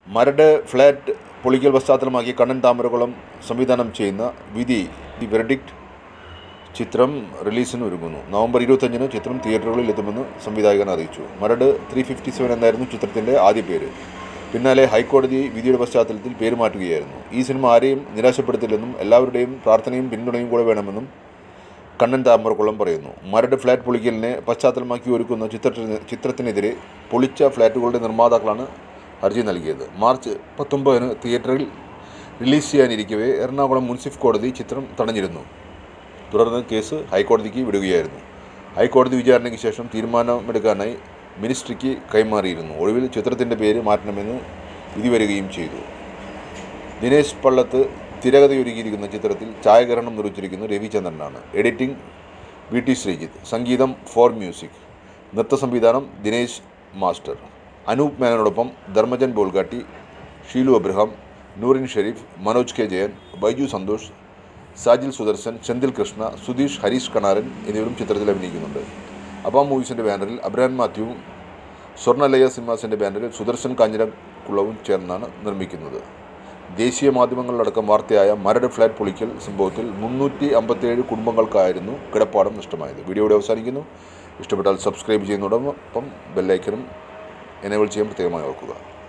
Maradu flat പൊളിക്കൽ പശ്ചാത്തലമാക്കി കണ്ണൻ താമരകുളം സംവിധാനം ചെയ്യുന്ന വിധി ദി വെർഡിക്റ്റ് ചിത്രം റിലീസിന് ഒരുങ്ങുന്നു നവംബർ ഇരുപത്തഞ്ചിന് ചിത്രം തിയേറ്ററുകളിൽ എത്തുമെന്ന് സംവിധായകൻ അറിയിച്ചു മരട് ത്രീ ഫിഫ്റ്റി സെവൻ എന്നായിരുന്നു ചിത്രത്തിൻ്റെ ആദ്യ പേര് പിന്നാലെ ഹൈക്കോടതി വിധിയുടെ പശ്ചാത്തലത്തിൽ പേര് മാറ്റുകയായിരുന്നു ഈ സിനിമ ആരെയും നിരാശപ്പെടുത്തില്ലെന്നും എല്ലാവരുടെയും പ്രാർത്ഥനയും പിന്തുണയും കൂടെ വേണമെന്നും കണ്ണൻ താമരക്കുളം പറയുന്നു മരട് ഫ്ലാറ്റ് പൊളിക്കലിനെ പശ്ചാത്തലമാക്കി ഒരുക്കുന്ന ചിത്രത്തിന് ചിത്രത്തിനെതിരെ പൊളിച്ച ഫ്ലാറ്റുകളുടെ നിർമ്മാതാക്കളാണ് ഹർജി നൽകിയത് മാർച്ച് പത്തൊമ്പതിന് തിയേറ്ററിൽ റിലീസ് ചെയ്യാനിരിക്കവേ എറണാകുളം മുൻസിഫ് കോടതി ചിത്രം തടഞ്ഞിരുന്നു തുടർന്ന് കേസ് ഹൈക്കോടതിക്ക് വിടുകയായിരുന്നു ഹൈക്കോടതി വിചാരണയ്ക്ക് ശേഷം തീരുമാനമെടുക്കാനായി മിനിസ്ട്രിക്ക് കൈമാറിയിരുന്നു ഒടുവിൽ ചിത്രത്തിൻ്റെ പേര് മാറ്റണമെന്ന് വിധി വരികയും ചെയ്തു ദിനേശ് പള്ളത്ത് തിരകഥയൊരുക്കിയിരിക്കുന്ന ചിത്രത്തിൽ ഛായാഗ്രഹണം നിർവഹിച്ചിരിക്കുന്നു രവിചന്ദ്രനാണ് എഡിറ്റിംഗ് വി ടി ശ്രീജിത്ത് സംഗീതം ഫോർ മ്യൂസിക് നൃത്ത സംവിധാനം ദിനേശ് മാസ്റ്റർ അനൂപ് മേനോടൊപ്പം ധർമ്മജൻ ബോൾഗാട്ടി ഷീലു അബ്രഹാം നൂറിൻ ഷെരീഫ് മനോജ് കെ ജയൻ ബൈജു സന്തോഷ് സാജിൽ സുദർശൻ ചെന്തിൽ കൃഷ്ണ സുധീഷ് ഹരീഷ് കണാരൻ എന്നിവരും ചിത്രത്തിൽ അഭിനയിക്കുന്നുണ്ട് അബാം മൂവീസിൻ്റെ ബാനറിൽ അബ്രാൻ മാത്യുവും സ്വർണ്ണലയ സിനിമാസിൻ്റെ ബാനറിൽ സുദർശൻ കാഞ്ഞിരക്കുളവും ചേർന്നാണ് നിർമ്മിക്കുന്നത് ദേശീയ മാധ്യമങ്ങളിലടക്കം വാർത്തയായ മരട് ഫ്ലാറ്റ് പൊളിക്കൽ സംഭവത്തിൽ മുന്നൂറ്റി അമ്പത്തേഴ് കുടുംബങ്ങൾക്കായിരുന്നു കിടപ്പാടം നഷ്ടമായത് വീഡിയോ ഇവിടെ അവസാനിക്കുന്നു ഇഷ്ടപ്പെട്ടാൽ സബ്സ്ക്രൈബ് ചെയ്യുന്നതോടൊപ്പം ബെല്ലൈക്കനും എനേബിൾ ചെയ്യാൻ പ്രത്യേകമായി ഓർക്കുക